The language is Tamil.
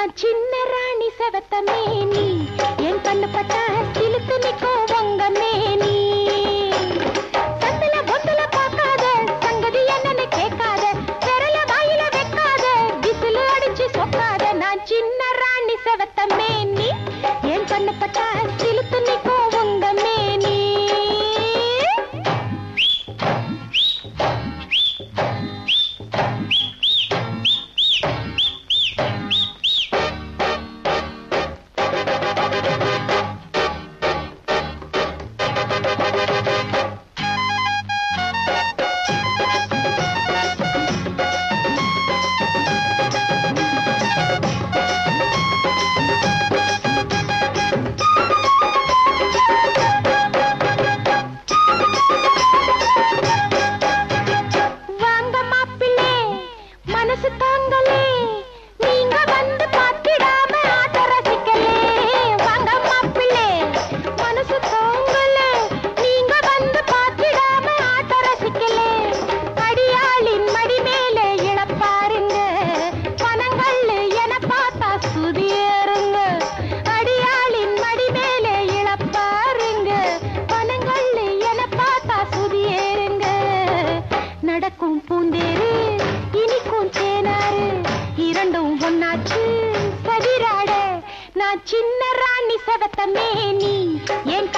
நான் சின்ன ராணி செவத்த மேனி என் கண்ணு பட்டா சிலுத்து நிற்கும் உங்க மேனி சந்தல பொந்தல பார்க்காத சங்கதி என்னன்னு கேட்காத விரல வாயில வைக்காத விசிலு அடிச்சு சொக்காத நான் சின்ன ராணி செவத்த மேனி என் கண்ணு பட்டா சிலுத்து நிற்கும் உங்க மேனி வாங்க மாப்பிள்ளே மனசு தாங்களே நீங்க வந்து பாத்திடாம ஆட்ட ரசிக்கலே வாங்க மாப்பிள்ளே மனசு தாங்களே நீங்க வந்து பாத்திடாம ஆட்ட ரசிக்கலே அடியாளின் மடி மேலே இழப்பாருங்க பணங்கள் என பார்த்தா சுதியேறுங்க அடியாளின் மடி மேலே இழப்பாருங்க பணங்கள் என பார்த்தா சுதியேறுங்க நடக்கும் பூந்தேரு இனிக்கும் தேனாரு இரண்டும் ஒன்னாச்சு சதிராட நான் சின்ன ராணி சவத்த மேனி என்